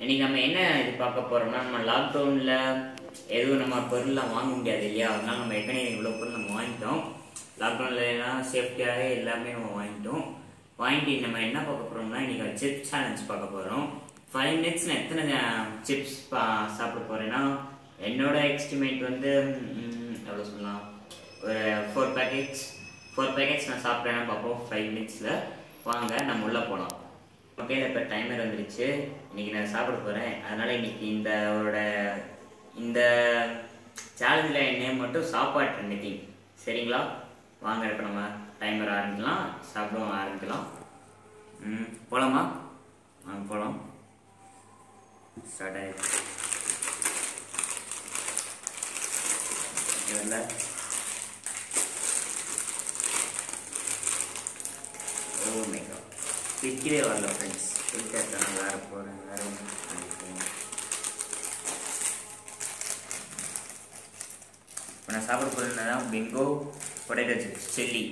இன்னைக்கு நம்ம என்ன இது பார்க்க போறோம்னா நம்ம லாக்டவுன்ல எதுவும் நம்ம பொருள்லாம் வாங்க முடியாது இல்லையா அதனால நம்ம ஏற்கனவே இவ்வளோ பொருள் நம்ம வாங்கிட்டோம் லாக்டவுன்ல எல்லாம் சேஃப்டியாகவே எல்லாமே நம்ம வாங்கிட்டோம் வாங்கிட்டு நம்ம என்ன பார்க்க போறோம்னா இன்னைக்கு சிப்ஸ் சேலஞ்ச் பார்க்க போறோம் ஃபைவ் மினிட்ஸ் எத்தனை சிப்ஸ் சாப்பிட போறேன்னா என்னோட எஸ்டிமேட் வந்து ம், எவ்வளோ சொல்லலாம் ஒரு ஃபோர் பேக்கெட்ஸ் ஃபோர் பேக்கெட்ஸ் நான் சாப்பிட்றேன்னா பார்ப்போம் ஃபைவ் மினிட்ஸில் வாங்க நம்ம உள்ளே போகலாம் ஓகே இப்போ டைமர் வந்துருச்சு இன்னைக்கு நான் சாப்பிட போகிறேன் அதனால் இன்னைக்கு இந்த அவரோட இந்த சேலஞ்சில் என் நேம் மட்டும் சாப்பாடு ட்ரெண்டிங் சரிங்களா வாங்க இப்போ நம்ம டைமர் ஆரம்பிக்கலாம் சாப்பிடுவோம் ஆரம்பிக்கலாம் ம் போகலாமா வாங்க போகலாம் ஸ்டார்ட் ஆயிடுச்சு இதில் ஓ மை காட் பிடிக்கவே வரல ஃப்ரெண்ட்ஸ் பிடிக்காத வேற போகிறேன் வேற ஒன்று இப்போ நான் சாப்பிட போகிறது என்னன்னா பிங்கோ பொட்டேட்டோ சிப்ஸ் சில்லி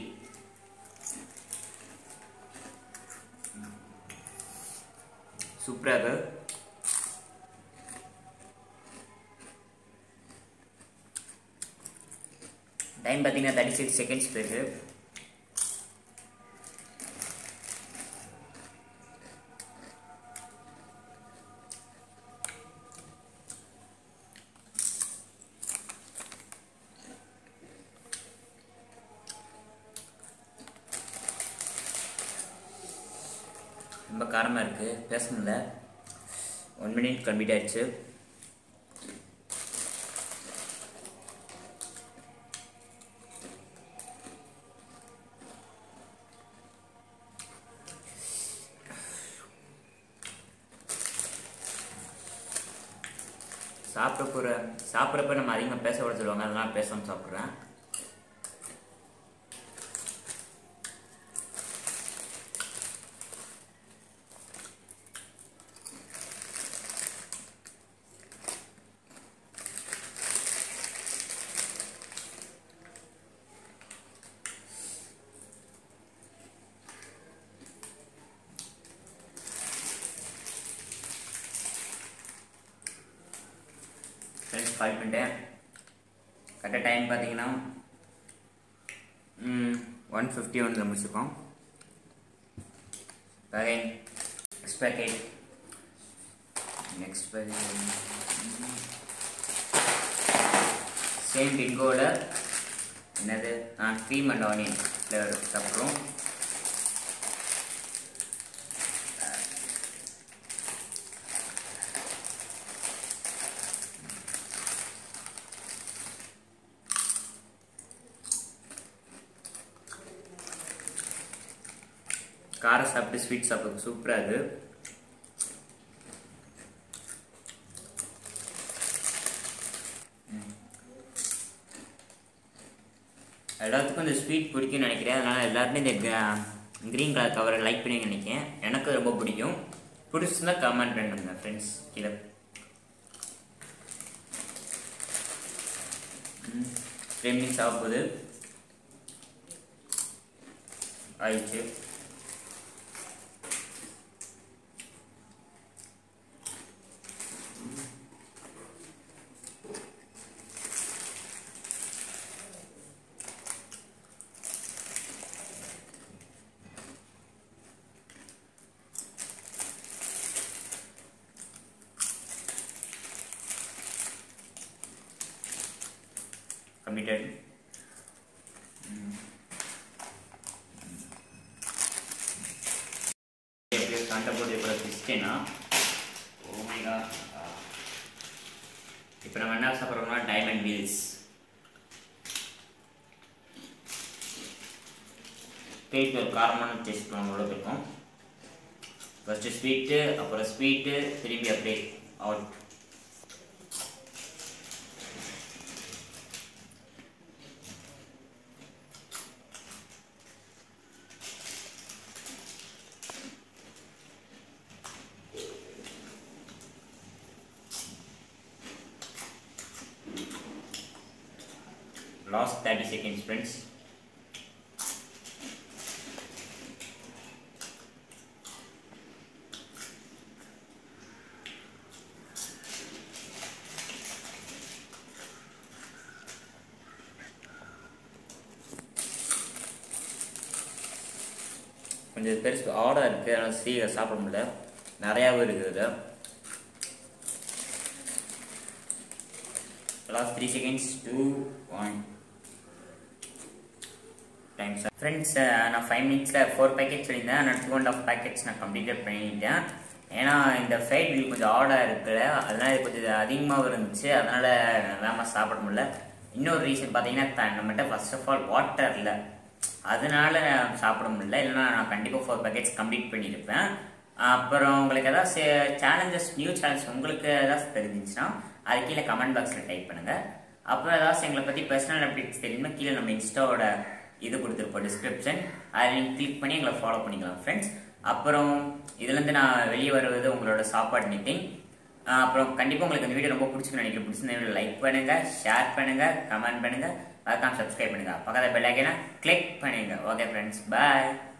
சூப்பராக இருக்கு டைம் பார்த்தீங்கன்னா தேர்ட்டி சிக்ஸ் செகண்ட்ஸ் போயிருக்கு ரொம்ப காரமாக இருக்குது பேச முடியல ஒன் மினிட் கம்ப்ளீட் ஆயிடுச்சு சாப்பிட போகிற சாப்பிட்றப்ப நம்ம அதிகமாக பேச விட சொல்லுவாங்க அதெல்லாம் பேசாமல் சாப்பிட்றேன் ஃப்ரெண்ட்ஸ் கால் பண்ணிட்டேன் கரெக்டாக டைம் பார்த்தீங்கன்னா ஒன் ஃபிஃப்டி ஒன்ல முடிச்சிருக்கோம் again next packet next packet same பிங்கோட என்னது ஆ க்ரீம் அண்ட் ஆனியன் ஃப்ளேவர் சாப்பிட்றோம் காரம் சாப்பிட்டு ஸ்வீட் சாப்பிட்டு சூப்பராக இது ம். எல்லாத்துக்கும் இந்த ஸ்வீட் பிடிக்கும்னு நினைக்கிறேன் அதனால் எல்லாருமே இந்த க்ரீன் கலர் கவரை லைக் பண்ணி நினைக்கிறேன் எனக்கு ரொம்ப பிடிக்கும் பிடிச்சிருந்தா கமெண்ட் பண்ணுங்க ஃப்ரெண்ட்ஸ் கீழே த்ரீ மினிட்ஸ் ஆக போகுது ஆயிடுச்சு completed. எப்படியோ சண்டை போட்டு இப்போ பிஸ்டேனா ஓமைகா இப்போ நம்ம என்ன சாப்பிட்றோம்னா டைமண்ட் வீல்ஸ் ஸ்வீட் ஒரு காரமான டேஸ்ட் நம்மளோட இருக்கும் ஃபஸ்ட்டு ஸ்வீட்டு அப்புறம் ஸ்வீட்டு திரும்பி அப்படியே அவுட் last 30 seconds friends கொஞ்சம் பெருசு ஆடாக இருக்குது அதனால் சீக்கிரம் சாப்பிட முடியல நிறையாவும் இருக்குது இது last three seconds two one times friends நான் ஃபைவ் மினிட்ஸில் ஃபோர் பேக்கெட்ஸ் சொல்லியிருந்தேன் நான் டூ அண்ட் ஆஃப் பேக்கெட்ஸ் நான் கம்ப்ளீட் பண்ணிட்டேன் ஏன்னா இந்த ஃப்ரைட் வீல் கொஞ்சம் ஆடாக இருக்குல்ல அதனால இது கொஞ்சம் அதிகமாக இருந்துச்சு அதனால வேகமாக சாப்பிட முடியல இன்னொரு ரீசன் பார்த்தீங்கன்னா நம்மகிட்ட ஃபர்ஸ்ட் ஆஃப் ஆல் வாட்டர் இல்லை அதனால சாப்பிட முடியல இல்லைன்னா நான் கண்டிப்பாக ஃபோர் பேக்கெட்ஸ் கம்ப்ளீட் பண்ணியிருப்பேன் அப்புறம் உங்களுக்கு ஏதாவது சேலஞ்சஸ் நியூ சேலஞ்ச் உங்களுக்கு ஏதாவது தெரிஞ்சிச்சுன்னா அது கீழே கமெண்ட் பாக்ஸில் டைப் பண்ணுங்க அப்புறம் ஏதாச்சும் எங்களை பற்றி பர்சனல் அப்டேட்ஸ் தெரியுமா கீழே நம்ம இன்ஸ்டாவோட இது கொடுத்துருப்போம் டிஸ்கிரிப்ஷன் அதை நீங்கள் கிளிக் பண்ணி எங்களை ஃபாலோ பண்ணிக்கலாம் ஃப்ரெண்ட்ஸ் அப்புறம் இதுலேருந்து நான் வெளியே வருவது உங்களோட சாப்பாடு மீட்டிங் அப்புறம் கண்டிப்பாக உங்களுக்கு இந்த வீடியோ ரொம்ப பிடிச்சிருக்கு நினைக்கிறேன் பிடிச்சிருந்த வீடியோ லைக் பண்ணுங்க ஷேர் பண்ணுங்க கமெண்ட் பண்ணுங்க மறக்காம சப்ஸ்கிரைப் பண்ணுங்க பக்கத்தில் பெல் ஐக்கனை கிளிக் பண்ணுங்க ஓகே ஃப்ரெண்ட்ஸ் பாய்